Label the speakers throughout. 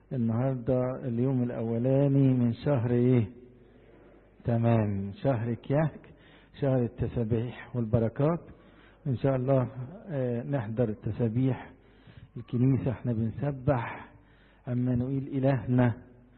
Speaker 1: النهاردة اليوم الأولاني من شهر إيه تمام شهر كياك شهر التسابيح والبركات إن شاء الله آه نحضر التسابيح الكنيسة احنا بنسبح أما نقول إلهنا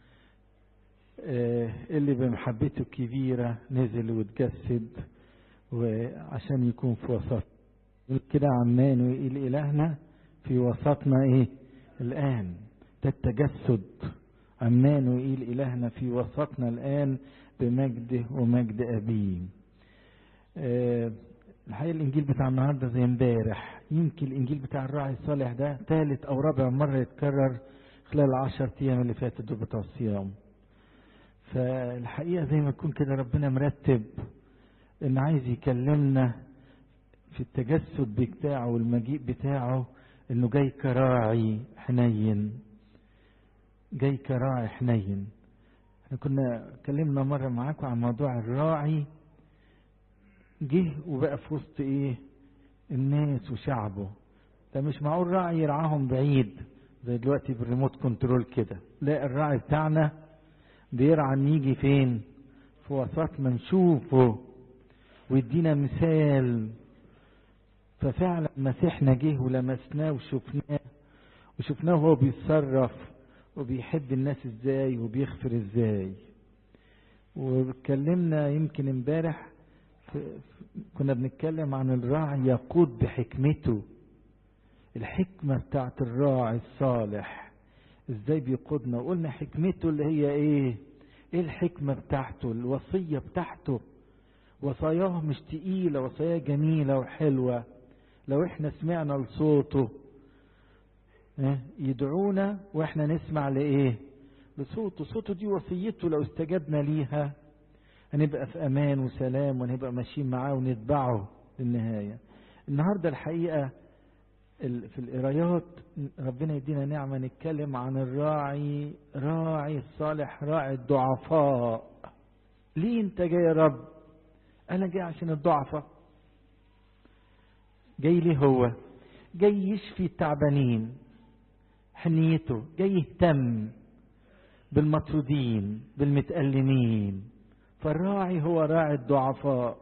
Speaker 1: آه اللي بمحبته الكبيرة نزل وتجسد وعشان يكون في وسط كده عمان ويقول إلهنا في وسطنا إيه الآن ده التجسد عمان ويقول إلهنا في وسطنا الآن بمجده ومجد أبيه أه الحقيقة الإنجيل بتاع النهاردة زي امبارح يمكن الإنجيل بتاع الراعي الصالح ده ثالث أو رابع مرة يتكرر خلال العشر أيام اللي فاتت دول بتوع الصيام فالحقيقة زي ما يكون كده ربنا مرتب إن عايز يكلمنا في التجسد بتاعه والمجيء بتاعه إنه جاي كراعي حنين جاي كراعي حنين احنا كنا اتكلمنا مرة معاكم عن موضوع الراعي جه وبقى في وسط ايه الناس وشعبه ده مش معقول راعي يرعاهم بعيد زي دلوقتي بالريموت كنترول كده لا الراعي بتاعنا بيرعى ان يجي فين في وسطنا نشوفه ويدينا مثال ففعلا مسيحنا جه ولمسناه وشفناه وشفناه وهو بيتصرف وبيحب الناس ازاي وبيغفر ازاي واتكلمنا يمكن امبارح كنا بنتكلم عن الراعي يقود بحكمته الحكمة بتاعت الراعي الصالح ازاي بيقودنا وقلنا حكمته اللي هي ايه ايه الحكمة بتاعته الوصية بتاعته وصاياه مش تقيلة وصاياه جميلة وحلوة لو احنا سمعنا لصوته يدعونا واحنا نسمع لايه لصوته صوته دي وصيته لو استجبنا ليها هنبقى في امان وسلام ونبقى ماشيين معاه ونتبعه للنهايه النهارده الحقيقه في القرايات ربنا يدينا نعمه نتكلم عن الراعي راعي الصالح راعي الضعفاء ليه انت جاي يا رب انا جاي عشان الضعفاء جاي ليه هو جاي يشفي التعبانين حنيته جاي يهتم بالمطرودين بالمتألمين فالراعي هو راعي الضعفاء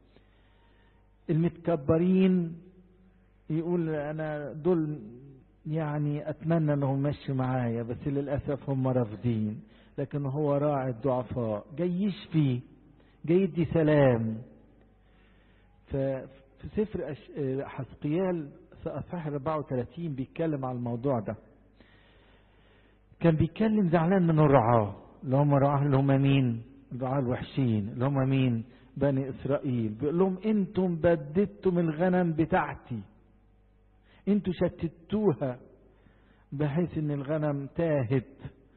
Speaker 1: المتكبرين يقول انا دول يعني اتمنى انهم مشوا معايا بس للاسف هم رافضين لكن هو راعي الضعفاء جاي يشفي جاي يدي سلام ففي سفر حسقيال اصحاح 34 بيتكلم على الموضوع ده كان بيتكلم زعلان من الرعاة اللي هم الرعاة اللي هم مين الرعاة الوحشين اللي هم مين بني إسرائيل بيقول لهم انتم بددتم الغنم بتاعتي انتوا شتتوها بحيث ان الغنم تاهت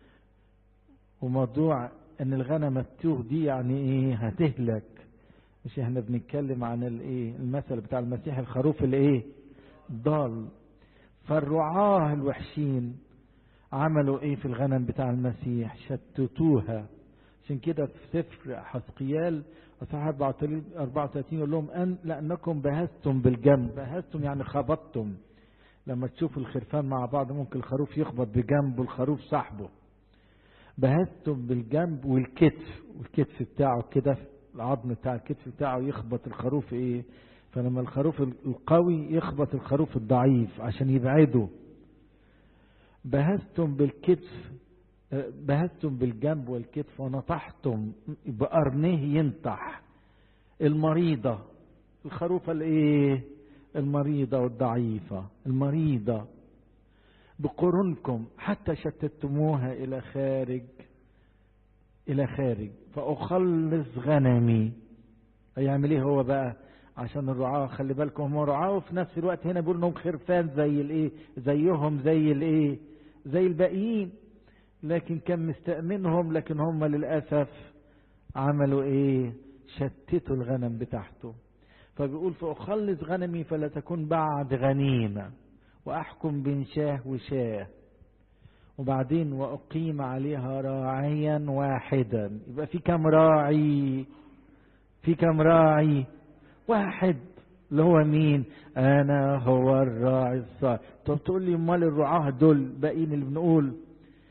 Speaker 1: وموضوع ان الغنم التوه دي يعني ايه هتهلك مش احنا بنتكلم عن الايه المثل بتاع المسيح الخروف الايه ضال فالرعاه الوحشين عملوا ايه في الغنم بتاع المسيح شتتوها عشان كده في سفر حسقيال اصحاح 34 يقول لهم ان لانكم بهزتم بالجنب بهزتم يعني خبطتم لما تشوف الخرفان مع بعض ممكن الخروف يخبط بجنب والخروف صاحبه بهزتم بالجنب والكتف والكتف بتاعه كده العظم بتاع الكتف بتاعه يخبط الخروف ايه فلما الخروف القوي يخبط الخروف الضعيف عشان يبعده بهزتم بالكتف بهزتم بالجنب والكتف ونطحتم بقرنه ينطح المريضة الخروفة الايه المريضة والضعيفة المريضة بقرونكم حتى شتتموها الى خارج الى خارج فاخلص غنمي هيعمل ايه هو بقى عشان الرعاة خلي بالكم هم رعاة وفي نفس الوقت هنا بيقول انهم خرفان زي الايه زيهم زي الايه زي الباقيين لكن كان مستأمنهم لكن هم للأسف عملوا ايه شتتوا الغنم بتاعته فبيقول فأخلص غنمي فلا تكون بعد غنيمة وأحكم بين شاه وشاه وبعدين وأقيم عليها راعيا واحدا يبقى في كم راعي في كم راعي واحد اللي هو مين انا هو الراعي الصالح طب تقول لي امال الرعاه دول باقيين اللي بنقول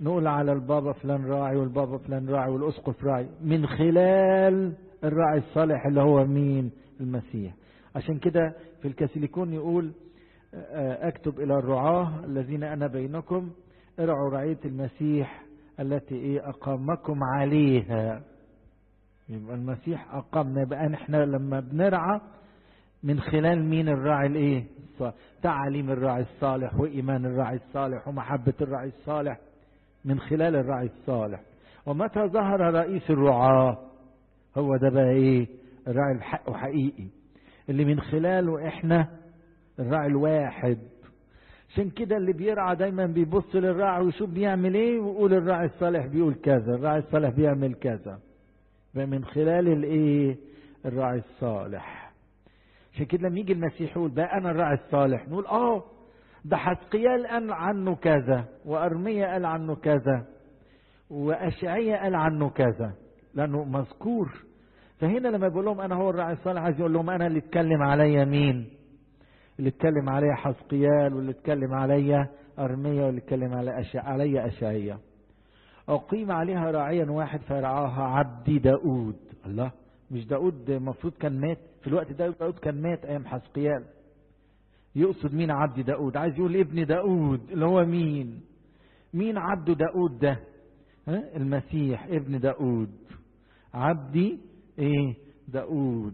Speaker 1: نقول على البابا فلان راعي والبابا فلان راعي والاسقف راعي من خلال الراعي الصالح اللي هو مين المسيح عشان كده في الكاثوليكون يقول اكتب الى الرعاة الذين انا بينكم ارعوا رعية المسيح التي ايه اقامكم عليها يبقى المسيح اقامنا يبقى احنا لما بنرعى من خلال مين الراعي الايه تعاليم الراعي الصالح وايمان الراعي الصالح ومحبة الراعي الصالح من خلال الراعي الصالح ومتى ظهر رئيس الرعاة هو ده بقى ايه الراعي الحق حقيقي اللي من خلاله احنا الراعي الواحد عشان كده اللي بيرعى دايما بيبص للراعي ويشوف بيعمل ايه ويقول الراعي الصالح بيقول كذا الراعي الصالح بيعمل كذا من خلال الايه الراعي الصالح عشان كده لما يجي المسيح يقول بقى انا الراعي الصالح نقول اه ده حسقيال قال عنه كذا وارميا قال عنه كذا واشعيا قال عنه كذا لانه مذكور فهنا لما بيقول لهم انا هو الراعي الصالح عايز يقول لهم انا اللي اتكلم عليا مين اللي اتكلم عليا حسقيال واللي اتكلم عليا ارميا واللي اتكلم على أشع... عليا اشعيا اقيم عليها راعيا واحد فرعاها عبدي داود الله مش داود المفروض كان مات في الوقت ده داود كان مات ايام حسقيال يقصد مين عبد داود عايز يقول ابن داود اللي هو مين مين عبد داود ده ها؟ المسيح ابن داود عبدي ايه داود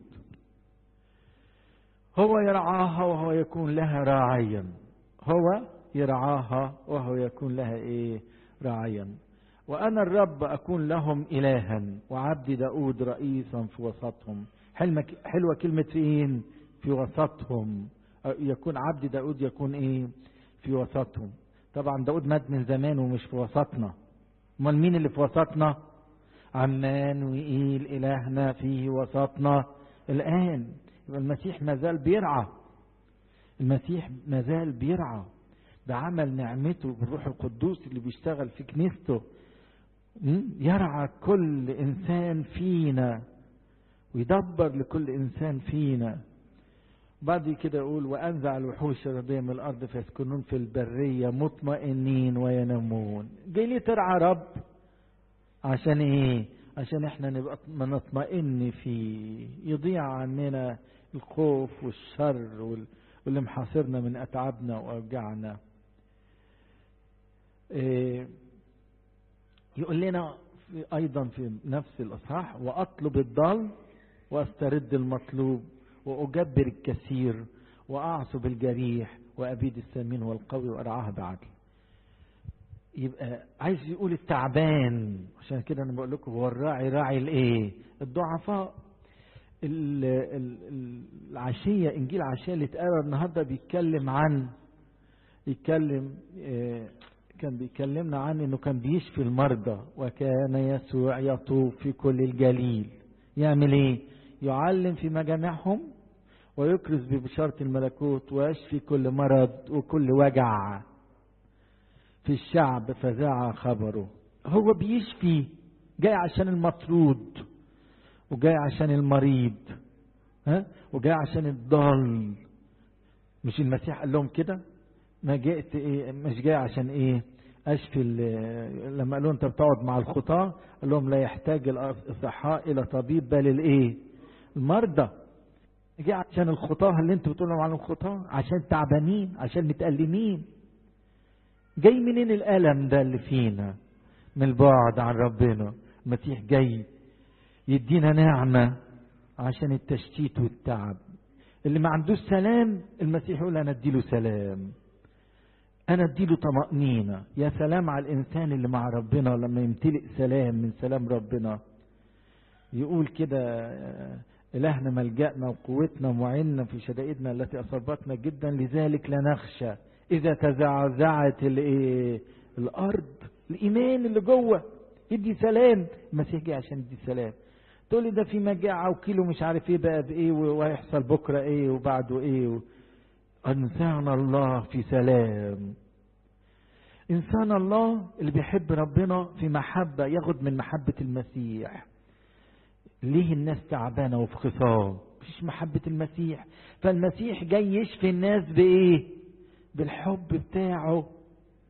Speaker 1: هو يرعاها وهو يكون لها راعيا هو يرعاها وهو يكون لها ايه راعيا وانا الرب اكون لهم الها وعبد داود رئيسا في وسطهم حلوه كلمه فين في وسطهم يكون عبد داود يكون ايه في وسطهم طبعا داود مات من زمان ومش في وسطنا امال مين اللي في وسطنا عمان وإيل إلهنا فيه وسطنا الآن يبقى المسيح مازال بيرعى المسيح مازال بيرعى بعمل نعمته بالروح القدوس اللي بيشتغل في كنيسته يرعى كل إنسان فينا ويدبر لكل إنسان فينا بعد كده يقول وأنزع الوحوش الربية من الأرض فيسكنون في البرية مطمئنين وينامون جاي ليه ترعى رب عشان ايه عشان احنا نبقى نطمئن فيه يضيع عننا الخوف والشر واللي محاصرنا من اتعابنا واوجاعنا إيه يقول لنا في ايضا في نفس الاصحاح واطلب الضال واسترد المطلوب واجبر الكثير واعصب الجريح وابيد السمين والقوي وارعاه بعدل يبقى عايز يقول التعبان عشان كده انا بقول لكم هو الراعي راعي الايه الضعفاء العشية انجيل العشية اللي اتقرا النهارده بيتكلم عن يتكلم كان بيكلمنا عن انه كان بيشفي المرضى وكان يسوع يطوف في كل الجليل يعمل ايه يعلم في مجامعهم ويكرز ببشارة الملكوت ويشفي كل مرض وكل وجع في الشعب فذاع خبره هو بيشفي جاي عشان المطرود وجاي عشان المريض ها وجاي عشان الضال مش المسيح قال لهم كده ما جئت ايه مش جاي عشان ايه اشفي لما قالوا انت بتقعد مع الخطاة قال لهم لا يحتاج الاصحاء الى طبيب بل الايه المرضى جاي عشان الخطاة اللي انتوا بتقولوا عن الخطاة عشان تعبانين عشان متألمين جاي منين الألم ده اللي فينا من البعد عن ربنا المسيح جاي يدينا نعمة عشان التشتيت والتعب اللي ما عندوش سلام المسيح يقول أنا أديله سلام أنا أديله طمأنينة يا سلام على الإنسان اللي مع ربنا لما يمتلئ سلام من سلام ربنا يقول كده إلهنا ملجأنا وقوتنا ومعيننا في شدائدنا التي أصابتنا جدا لذلك لا نخشى إذا تزعزعت الإيه الأرض الإيمان اللي جوه يدي سلام المسيح جه عشان يدي سلام تقول لي ده في مجاعة وكيلو مش عارف ايه بقى بايه وهيحصل بكرة ايه وبعده ايه و... انسان الله في سلام انسان الله اللي بيحب ربنا في محبة ياخد من محبة المسيح ليه الناس تعبانة وفي خصام مفيش محبة المسيح فالمسيح جاي يشفي الناس بايه بالحب بتاعه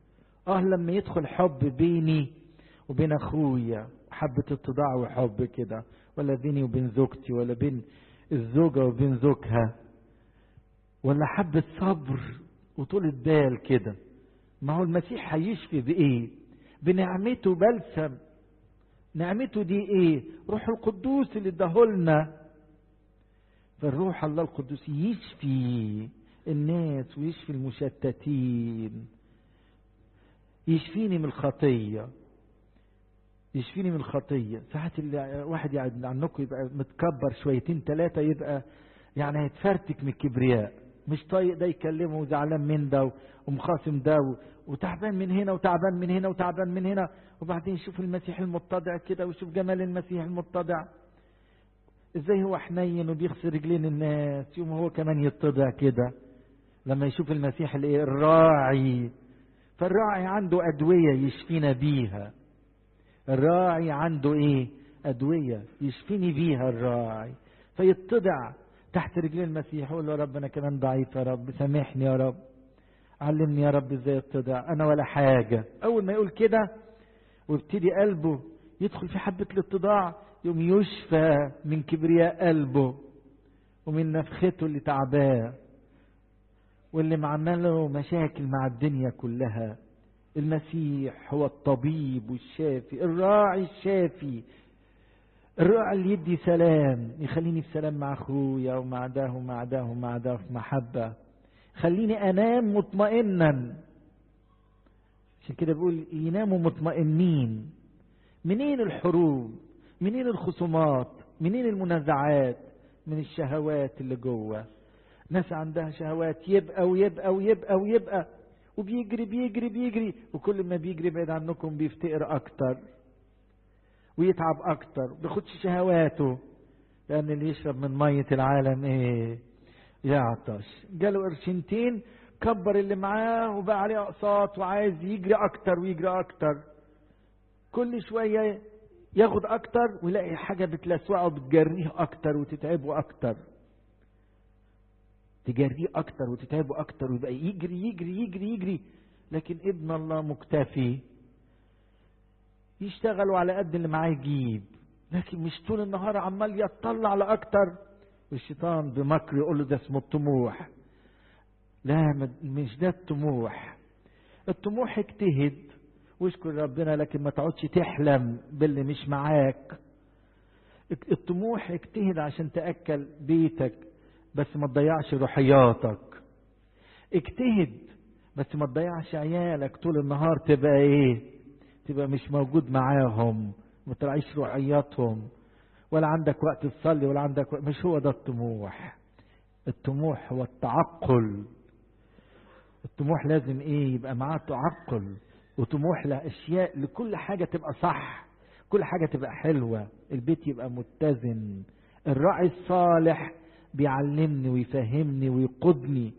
Speaker 1: اه لما يدخل حب بيني وبين اخويا حبة اتضاع وحب كده ولا بيني وبين زوجتي ولا بين الزوجة وبين زوجها ولا حبة صبر وطولة بال كده ما هو المسيح هيشفي بإيه بنعمته بلسم نعمته دي ايه روح القدوس اللي اداهولنا فالروح الله القدوس يشفي الناس ويشفي المشتتين يشفيني من الخطية يشفيني من الخطية ساعات اللي واحد يعني عنكم يبقى متكبر شويتين ثلاثة يبقى يعني هيتفرتك من الكبرياء مش طايق ده يكلمه وزعلان من ده ومخاصم ده وتعبان من هنا وتعبان من هنا وتعبان من هنا وبعدين يشوف المسيح المتضع كده ويشوف جمال المسيح المتضع ازاي هو حنين وبيغسل رجلين الناس يوم هو كمان يتضع كده لما يشوف المسيح الايه الراعي فالراعي عنده ادويه يشفينا بيها الراعي عنده ايه ادويه يشفيني بيها الراعي فيتضع تحت رجلين المسيح يقول له يا رب انا كمان ضعيف يا رب سامحني يا رب علمني يا رب ازاي اتضع انا ولا حاجه اول ما يقول كده ويبتدي قلبه يدخل في حبه الاتضاع يوم يشفى من كبرياء قلبه ومن نفخته اللي تعباه واللي معمله مشاكل مع الدنيا كلها المسيح هو الطبيب والشافي الراعي الشافي الراعي اللي يدي سلام يخليني في سلام مع اخويا ومع ده ومع ده ومع ده في محبة خليني انام مطمئنا عشان كده بيقول يناموا مطمئنين منين الحروب منين الخصومات منين المنازعات من الشهوات اللي جوه ناس عندها شهوات يبقى ويبقى ويبقى ويبقى وبيجري بيجري بيجري وكل ما بيجري بعيد عنكم بيفتقر اكتر ويتعب اكتر بياخدش شهواته لان اللي يشرب من ميه العالم ايه يعطش جاله قرشنتين كبر اللي معاه وبقى عليه اقساط وعايز يجري اكتر ويجري اكتر كل شويه ياخد اكتر ويلاقي حاجه بتلسوعه وبتجريه اكتر وتتعبه اكتر تجريه اكتر وتتعبه اكتر ويبقى يجري يجري يجري يجري لكن ابن الله مكتفي يشتغلوا على قد اللي معاه يجيب لكن مش طول النهار عمال يطلع لاكتر والشيطان بمكر يقول له ده اسمه الطموح لا مش ده الطموح الطموح اجتهد واشكر ربنا لكن ما تقعدش تحلم باللي مش معاك الطموح اجتهد عشان تأكل بيتك بس ما تضيعش روحياتك اجتهد بس ما تضيعش عيالك طول النهار تبقى ايه تبقى مش موجود معاهم ما تراعيش روحياتهم ولا عندك وقت تصلي ولا عندك وقت مش هو ده الطموح الطموح هو التعقل الطموح لازم ايه يبقى معاه تعقل وطموح لاشياء لكل حاجه تبقى صح كل حاجه تبقى حلوه البيت يبقى متزن الراعي الصالح بيعلمني ويفهمني ويقودني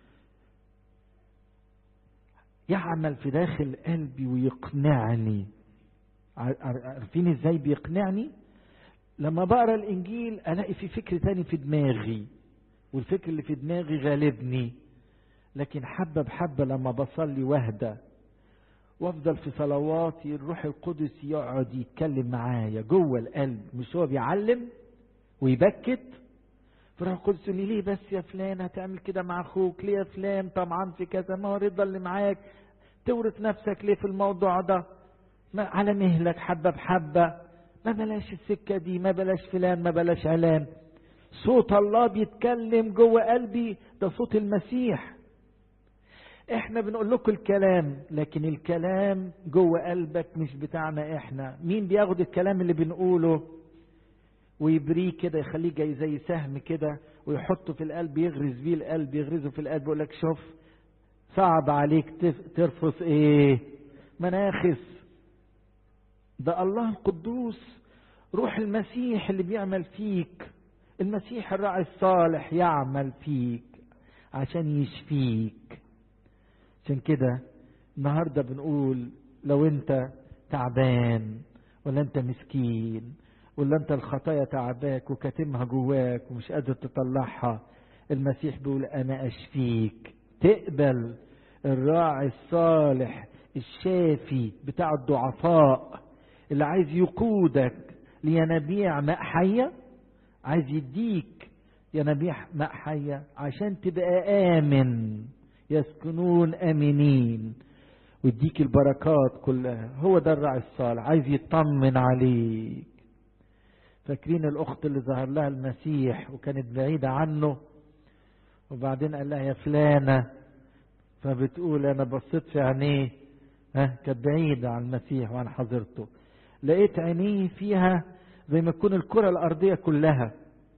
Speaker 1: يعمل في داخل قلبي ويقنعني عارفين ازاي بيقنعني لما بقرا الانجيل الاقي في فكر تاني في دماغي والفكر اللي في دماغي غالبني لكن حبه بحبه لما بصلي وهدى وافضل في صلواتي الروح القدس يقعد يتكلم معايا جوه القلب مش هو بيعلم ويبكت فالروح القدس يقول لي ليه بس يا فلان هتعمل كده مع اخوك ليه يا فلان طبعا في كذا ما هو رضا اللي معاك تورط نفسك ليه في الموضوع ده ما على مهلك حبه بحبه ما بلاش السكه دي ما بلاش فلان ما بلاش علان صوت الله بيتكلم جوه قلبي ده صوت المسيح احنا بنقول لكم الكلام لكن الكلام جوه قلبك مش بتاعنا احنا مين بياخد الكلام اللي بنقوله ويبريه كده يخليه جاي زي سهم كده ويحطه في القلب يغرز بيه القلب يغرزه في القلب يقول لك شوف صعب عليك ترفض ايه مناخس ده الله القدوس روح المسيح اللي بيعمل فيك المسيح الراعي الصالح يعمل فيك عشان يشفيك عشان كده النهارده بنقول لو انت تعبان ولا انت مسكين ولا انت الخطايا تعباك وكاتمها جواك ومش قادر تطلعها المسيح بيقول انا اشفيك تقبل الراعي الصالح الشافي بتاع الضعفاء اللي عايز يقودك لينابيع ماء حية عايز يديك ينابيع ماء حية عشان تبقى آمن يسكنون آمنين ويديك البركات كلها هو ده الراعي الصالح عايز يطمن عليك فاكرين الأخت اللي ظهر لها المسيح وكانت بعيدة عنه وبعدين قال لها يا فلانة فبتقول أنا بصيت في عينيه ها كانت بعيدة عن المسيح وعن حضرته لقيت عينيه فيها زي ما تكون الكرة الأرضية كلها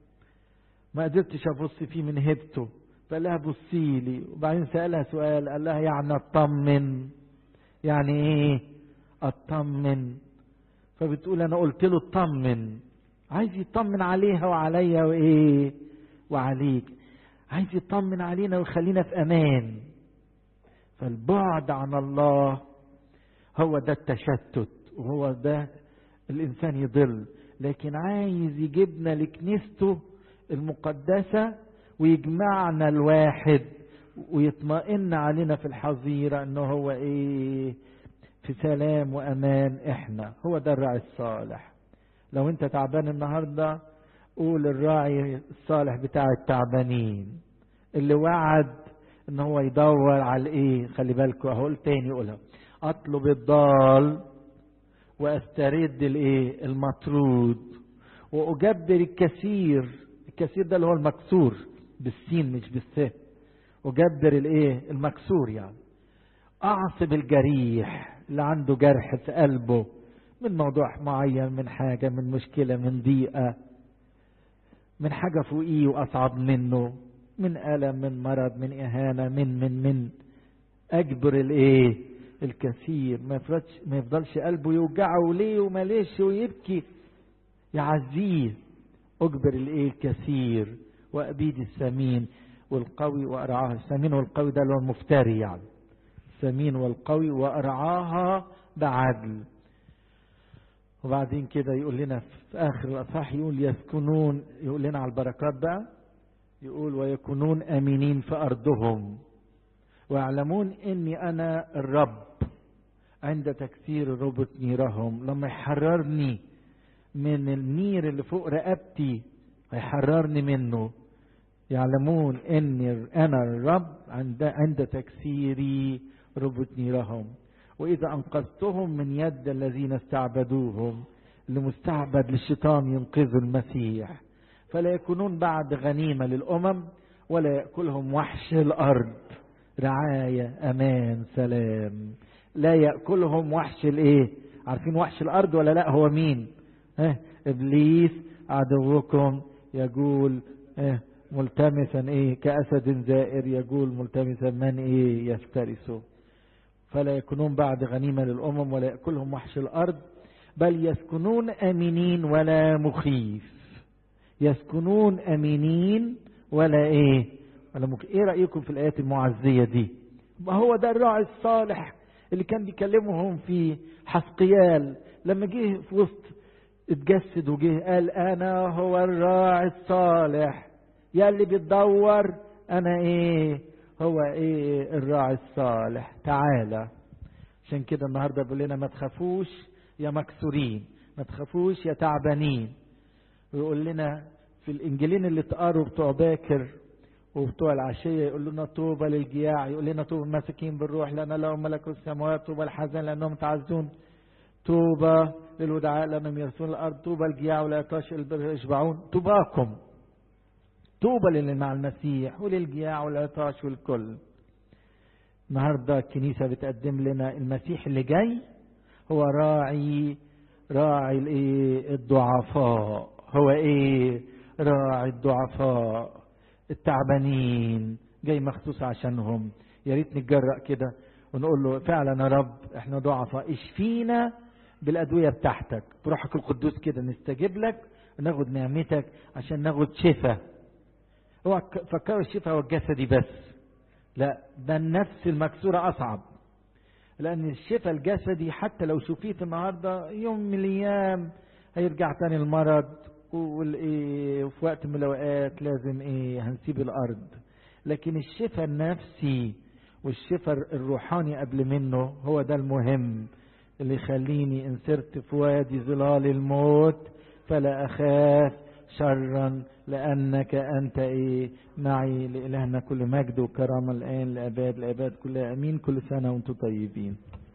Speaker 1: ما قدرتش أبص فيه من هبته فقال لها بصي لي وبعدين سألها سؤال قال لها يعني أطمن يعني إيه أطمن فبتقول أنا قلت له اطمن عايز يطمن عليها وعليا وإيه وعليك عايز يطمن علينا ويخلينا في أمان فالبعد عن الله هو ده التشتت وهو ده الإنسان يضل لكن عايز يجيبنا لكنيسته المقدسة ويجمعنا الواحد ويطمئن علينا في الحظيرة انه هو ايه في سلام وامان احنا هو ده الراعي الصالح لو انت تعبان النهاردة قول الراعي الصالح بتاع التعبانين اللي وعد ان هو يدور على ايه خلي بالكوا هقول تاني قولها اطلب الضال واسترد الايه المطرود واجبر الكثير الكثير ده اللي هو المكسور بالسين مش بالسين اجبر الايه المكسور يعني اعصب الجريح اللي عنده جرح في قلبه من موضوع معين من حاجة من مشكلة من ضيقة من حاجة فوقيه وأصعب منه من ألم من مرض من إهانة من من من أجبر الإيه الكثير ما يفضلش ما يفضلش قلبه يوجعه ليه وما ليش ويبكي يعزيه أجبر الإيه الكثير وأبيد السمين والقوي وأرعاها السمين والقوي ده اللي هو المفتري يعني السمين والقوي وأرعاها بعدل وبعدين كده يقول لنا في آخر الأصحاح يقول يسكنون يقول لنا على البركات بقى يقول ويكونون أمينين في أرضهم ويعلمون إني أنا الرب عند تكسير ربط نيرهم لما يحررني من النير اللي فوق رقبتي هيحررني منه يعلمون اني انا الرب عند عند تكسيري ربط نيرهم واذا انقذتهم من يد الذين استعبدوهم لمستعبد للشيطان ينقذوا المسيح فلا يكونون بعد غنيمه للامم ولا ياكلهم وحش الارض رعايه امان سلام لا ياكلهم وحش الايه عارفين وحش الارض ولا لا هو مين ها ابليس عدوكم يقول اه ملتمسا ايه كاسد زائر يقول ملتمسا من ايه يفترسه فلا يكونون بعد غنيمه للامم ولا ياكلهم وحش الارض بل يسكنون امنين ولا مخيف يسكنون امنين ولا ايه ولا مخيف ايه رايكم في الايات المعزيه دي ما هو ده الراعي الصالح اللي كان بيكلمهم في حسقيال لما جه في وسط اتجسد وجه قال انا هو الراعي الصالح يا اللي بتدور انا ايه هو ايه الراعي الصالح تعالى عشان كده النهارده بيقول لنا ما تخافوش يا مكسورين ما تخافوش يا تعبانين ويقول لنا في الانجيلين اللي اتقروا بتوع باكر وبتوع العشيه يقول لنا طوبى للجياع يقول لنا طوبى المساكين بالروح لان لهم ملكوت السماوات طوبى الحزان لانهم تعزون طوبى للودعاء لانهم يرثون الارض طوبى الجياع ولا يطاش البر يشبعون طوباكم طوبى للي مع المسيح وللجياع والعطاش والكل النهارده الكنيسه بتقدم لنا المسيح اللي جاي هو راعي راعي الايه الضعفاء هو ايه راعي الضعفاء التعبانين جاي مخصوص عشانهم يا ريت نتجرأ كده ونقول له فعلا يا رب احنا ضعفاء اشفينا بالادويه بتاعتك بروحك القدوس كده نستجيب لك وناخد نعمتك عشان ناخد شفاء اوعى فكروا الشفاء هو الجسدي بس لا ده النفس المكسوره اصعب لان الشفاء الجسدي حتى لو شفيت النهارده يوم من الايام هيرجع تاني المرض والايه وفي وقت من الاوقات لازم ايه هنسيب الارض لكن الشفاء النفسي والشفر الروحاني قبل منه هو ده المهم اللي يخليني ان سرت في وادي ظلال الموت فلا اخاف شرا لانك انت ايه معي لالهنا كل مجد وكرامه الان لاباد الاباد كلها امين كل سنه وانتم طيبين